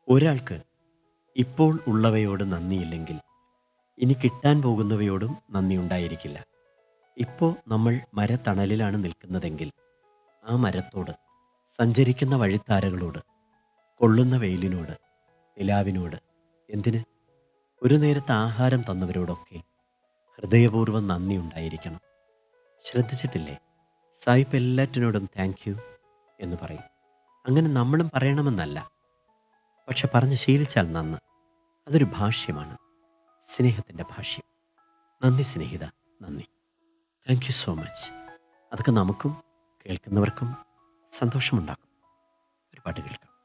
ഒരാൾക്ക് ഇപ്പോൾ ഉള്ളവയോട് നന്ദിയില്ലെങ്കിൽ ഇനി കിട്ടാൻ പോകുന്നവയോടും നന്ദി ഉണ്ടായിരിക്കില്ല ഇപ്പോൾ നമ്മൾ മരത്തണലിലാണ് നിൽക്കുന്നതെങ്കിൽ ആ മരത്തോട് സഞ്ചരിക്കുന്ന വഴിത്താരകളോട് കൊള്ളുന്ന വെയിലിനോട് നിലാവിനോട് എന്തിന് ഒരു നേരത്തെ ആഹാരം തന്നവരോടൊക്കെ ഹൃദയപൂർവ്വം നന്ദി ഉണ്ടായിരിക്കണം ശ്രദ്ധിച്ചിട്ടില്ലേ സായിപ്പ് എല്ലാറ്റിനോടും താങ്ക് യു എന്ന് പറയും അങ്ങനെ നമ്മളും പറയണമെന്നല്ല പക്ഷെ പറഞ്ഞ് ശീലിച്ചാൽ നന്ന് അതൊരു ഭാഷ്യമാണ് സ്നേഹത്തിൻ്റെ ഭാഷ്യം നന്ദി സ്നേഹിത നന്ദി താങ്ക് യു സോ മച്ച് അതൊക്കെ നമുക്കും കേൾക്കുന്നവർക്കും സന്തോഷമുണ്ടാക്കും ഒരു പാട്ട് കേൾക്കാം